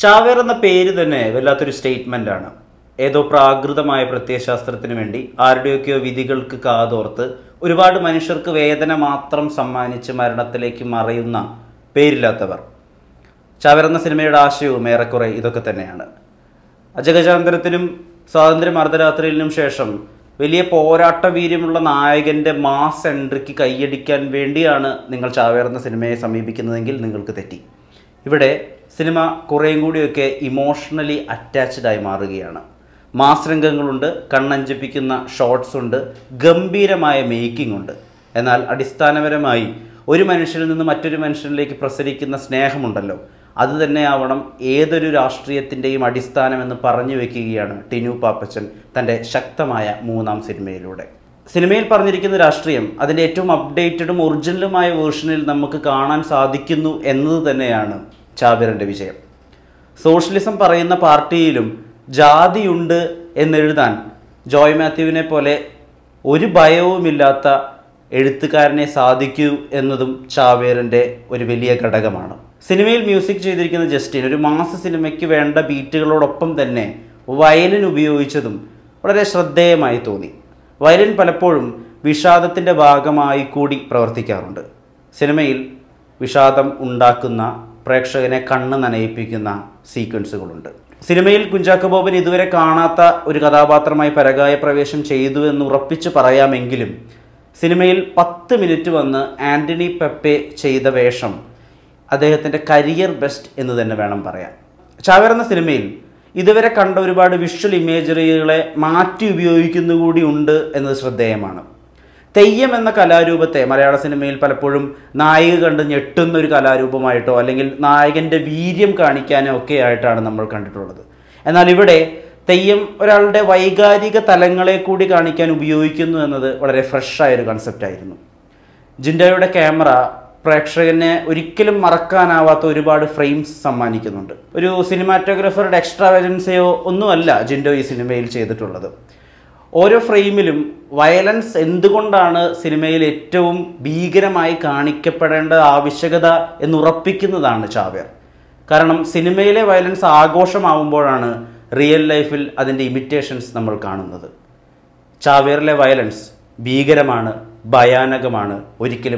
ചാവേർ എന്ന പേര് തന്നെ വല്ലാത്തൊരു സ്റ്റേറ്റ്മെന്റ് ആണ് ഏതോ പ്രാകൃതമായ പ്രത്യയശാസ്ത്രത്തിന് വേണ്ടി ആരുടെയൊക്കെയോ വിധികൾക്ക് കാതോർത്ത് ഒരുപാട് മനുഷ്യർക്ക് വേദന മാത്രം സമ്മാനിച്ച് മരണത്തിലേക്ക് മറയുന്ന പേരില്ലാത്തവർ ചാവേർ എന്ന സിനിമയുടെ ആശയവും ഏറെക്കുറെ ഇതൊക്കെ തന്നെയാണ് അജഗജാന്തരത്തിനും സ്വാതന്ത്ര്യ അർദ്ധരാത്രിയിലും ശേഷം വലിയ പോരാട്ട വീര്യമുള്ള നായകന്റെ മാസ് എൻട്രിക്ക് കൈയടിക്കാൻ വേണ്ടിയാണ് നിങ്ങൾ ചാവേർ എന്ന സിനിമയെ സമീപിക്കുന്നതെങ്കിൽ നിങ്ങൾക്ക് തെറ്റി ഇവിടെ സിനിമ കുറേയും കൂടിയൊക്കെ ഇമോഷണലി അറ്റാച്ച്ഡ് ആയി മാറുകയാണ് മാസ് രംഗങ്ങളുണ്ട് കണ്ണഞ്ചിപ്പിക്കുന്ന ഷോട്ട്സ് ഉണ്ട് ഗംഭീരമായ മേക്കിംഗ് ഉണ്ട് എന്നാൽ അടിസ്ഥാനപരമായി ഒരു മനുഷ്യനിൽ നിന്ന് മറ്റൊരു മനുഷ്യനിലേക്ക് പ്രസരിക്കുന്ന സ്നേഹമുണ്ടല്ലോ അത് തന്നെയാവണം ഏതൊരു രാഷ്ട്രീയത്തിൻ്റെയും അടിസ്ഥാനമെന്ന് പറഞ്ഞു വെക്കുകയാണ് ടിനു പാപ്പച്ചൻ തൻ്റെ ശക്തമായ മൂന്നാം സിനിമയിലൂടെ സിനിമയിൽ പറഞ്ഞിരിക്കുന്ന രാഷ്ട്രീയം അതിൻ്റെ ഏറ്റവും അപ്ഡേറ്റഡും ഒറിജിനലുമായ വേർഷനിൽ നമുക്ക് കാണാൻ സാധിക്കുന്നു എന്നത് തന്നെയാണ് ചാവിറിൻ്റെ വിജയം സോഷ്യലിസം പറയുന്ന പാർട്ടിയിലും ജാതിയുണ്ട് എന്നെഴുതാൻ ജോയ് മാത്യുവിനെ പോലെ ഒരു ഭയവുമില്ലാത്ത എഴുത്തുകാരനെ സാധിക്കൂ എന്നതും ചാവേറിൻ്റെ ഒരു വലിയ ഘടകമാണ് സിനിമയിൽ മ്യൂസിക് ചെയ്തിരിക്കുന്ന ജസ്റ്റിൻ ഒരു മാസ സിനിമയ്ക്ക് വേണ്ട ബീറ്റുകളോടൊപ്പം തന്നെ വയലിൻ ഉപയോഗിച്ചതും വളരെ ശ്രദ്ധേയമായി തോന്നി വയലിൻ പലപ്പോഴും വിഷാദത്തിൻ്റെ ഭാഗമായി കൂടി പ്രവർത്തിക്കാറുണ്ട് സിനിമയിൽ വിഷാദം ഉണ്ടാക്കുന്ന പ്രേക്ഷകനെ കണ്ണ് നനയിപ്പിക്കുന്ന സീക്വൻസുകളുണ്ട് സിനിമയിൽ കുഞ്ചാക്കോ ബോബൻ ഇതുവരെ കാണാത്ത ഒരു കഥാപാത്രമായി പരകായ പ്രവേശം ചെയ്തു എന്ന് ഉറപ്പിച്ച് പറയാമെങ്കിലും സിനിമയിൽ പത്ത് മിനിറ്റ് വന്ന് ആൻ്റണി പെപ്പെ ചെയ്ത വേഷം അദ്ദേഹത്തിൻ്റെ കരിയർ ബെസ്റ്റ് എന്ന് തന്നെ വേണം പറയാൻ ചാവേർ എന്ന സിനിമയിൽ ഇതുവരെ കണ്ട ഒരുപാട് വിഷ്വൽ ഇമേജറികളെ മാറ്റി ഉപയോഗിക്കുന്നു കൂടി ഉണ്ട് എന്നത് ശ്രദ്ധേയമാണ് തെയ്യം എന്ന കലാരൂപത്തെ മലയാള സിനിമയിൽ പലപ്പോഴും നായിക കണ്ട് ഞെട്ടുന്ന ഒരു കലാരൂപമായിട്ടോ അല്ലെങ്കിൽ നായകൻ്റെ വീര്യം കാണിക്കാനോ ഒക്കെ ആയിട്ടാണ് നമ്മൾ കണ്ടിട്ടുള്ളത് എന്നാൽ ഇവിടെ തെയ്യം ഒരാളുടെ വൈകാരിക തലങ്ങളെ കൂടി കാണിക്കാൻ ഉപയോഗിക്കുന്നു എന്നത് വളരെ ഫ്രഷായ ഒരു കൺസെപ്റ്റായിരുന്നു ജിൻഡോയുടെ ക്യാമറ പ്രേക്ഷകനെ ഒരിക്കലും മറക്കാനാവാത്ത ഒരുപാട് ഫ്രെയിംസ് സമ്മാനിക്കുന്നുണ്ട് ഒരു സിനിമാറ്റോഗ്രാഫറുടെ എക്സ്ട്രാ വേജൻസിയോ ഒന്നുമല്ല ജിൻഡോ ഈ സിനിമയിൽ ചെയ്തിട്ടുള്ളത് ഓരോ ഫ്രെയിമിലും വയലൻസ് എന്തുകൊണ്ടാണ് സിനിമയിൽ ഏറ്റവും ഭീകരമായി കാണിക്കപ്പെടേണ്ട ആവശ്യകത എന്ന് ഉറപ്പിക്കുന്നതാണ് ചാവേർ കാരണം സിനിമയിലെ വയലൻസ് ആഘോഷമാവുമ്പോഴാണ് റിയൽ ലൈഫിൽ അതിൻ്റെ ഇമിറ്റേഷൻസ് നമ്മൾ കാണുന്നത് ചാവേറിലെ വയലൻസ് ഭീകരമാണ് ഭയാനകമാണ് ഒരിക്കലും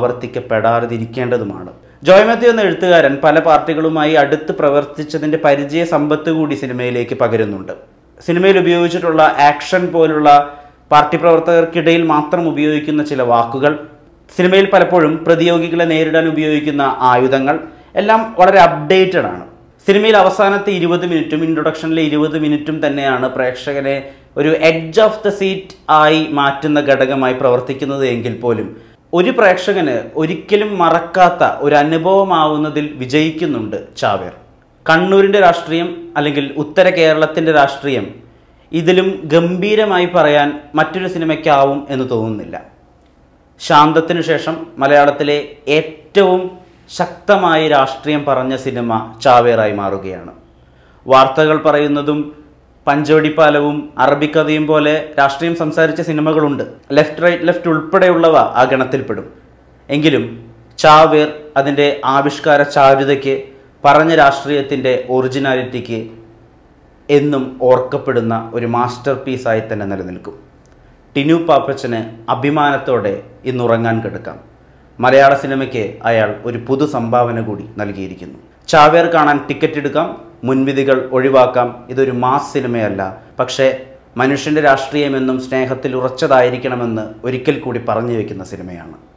ആവർത്തിക്കപ്പെടാതിരിക്കേണ്ടതുമാണ് ജോയ് മാത്യു എന്ന എഴുത്തുകാരൻ പല പാർട്ടികളുമായി അടുത്ത് പ്രവർത്തിച്ചതിൻ്റെ പരിചയ സമ്പത്ത് കൂടി സിനിമയിലേക്ക് പകരുന്നുണ്ട് സിനിമയിൽ ഉപയോഗിച്ചിട്ടുള്ള ആക്ഷൻ പോലുള്ള പാർട്ടി പ്രവർത്തകർക്കിടയിൽ മാത്രം ഉപയോഗിക്കുന്ന ചില വാക്കുകൾ സിനിമയിൽ പലപ്പോഴും പ്രതിയോഗികളെ നേരിടാൻ ഉപയോഗിക്കുന്ന ആയുധങ്ങൾ എല്ലാം വളരെ അപ്ഡേറ്റഡ് ആണ് സിനിമയിൽ അവസാനത്തെ ഇരുപത് മിനിറ്റും ഇൻട്രൊഡക്ഷനിലെ ഇരുപത് മിനിറ്റും തന്നെയാണ് പ്രേക്ഷകനെ ഒരു എഡ്ജ് ഓഫ് ദ സീറ്റ് ആയി മാറ്റുന്ന ഘടകമായി പ്രവർത്തിക്കുന്നത് എങ്കിൽ പോലും ഒരു പ്രേക്ഷകന് ഒരിക്കലും മറക്കാത്ത ഒരു അനുഭവമാവുന്നതിൽ വിജയിക്കുന്നുണ്ട് ചാവേർ കണ്ണൂരിൻ്റെ രാഷ്ട്രീയം അല്ലെങ്കിൽ ഉത്തര കേരളത്തിൻ്റെ രാഷ്ട്രീയം ഇതിലും ഗംഭീരമായി പറയാൻ മറ്റൊരു സിനിമയ്ക്കാവും എന്ന് തോന്നുന്നില്ല ശാന്തത്തിനു ശേഷം മലയാളത്തിലെ ഏറ്റവും ശക്തമായി രാഷ്ട്രീയം പറഞ്ഞ സിനിമ ചാവേറായി മാറുകയാണ് വാർത്തകൾ പറയുന്നതും പഞ്ചവടിപ്പാലവും അറബിക്കഥയും പോലെ രാഷ്ട്രീയം സംസാരിച്ച സിനിമകളുണ്ട് ലെഫ്റ്റ് റൈറ്റ് ലെഫ്റ്റ് ഉൾപ്പെടെയുള്ളവ ആ ഗണത്തിൽപ്പെടും എങ്കിലും ചാവേർ അതിൻ്റെ ആവിഷ്കാര ചാരുതയ്ക്ക് പറഞ്ഞ രാഷ്ട്രീയത്തിൻ്റെ ഒറിജിനാലിറ്റിക്ക് എന്നും ഓർക്കപ്പെടുന്ന ഒരു മാസ്റ്റർ പീസായി തന്നെ നിലനിൽക്കും ടിനു പാപ്പച്ചന് അഭിമാനത്തോടെ ഇന്നുറങ്ങാൻ കിടക്കാം മലയാള സിനിമയ്ക്ക് അയാൾ ഒരു പുതു സംഭാവന കൂടി നൽകിയിരിക്കുന്നു ചാവേർ കാണാൻ ടിക്കറ്റ് എടുക്കാം മുൻവിധികൾ ഒഴിവാക്കാം ഇതൊരു മാസ് സിനിമയല്ല പക്ഷേ മനുഷ്യൻ്റെ രാഷ്ട്രീയമെന്നും സ്നേഹത്തിൽ ഉറച്ചതായിരിക്കണമെന്ന് ഒരിക്കൽ കൂടി പറഞ്ഞു വയ്ക്കുന്ന സിനിമയാണ്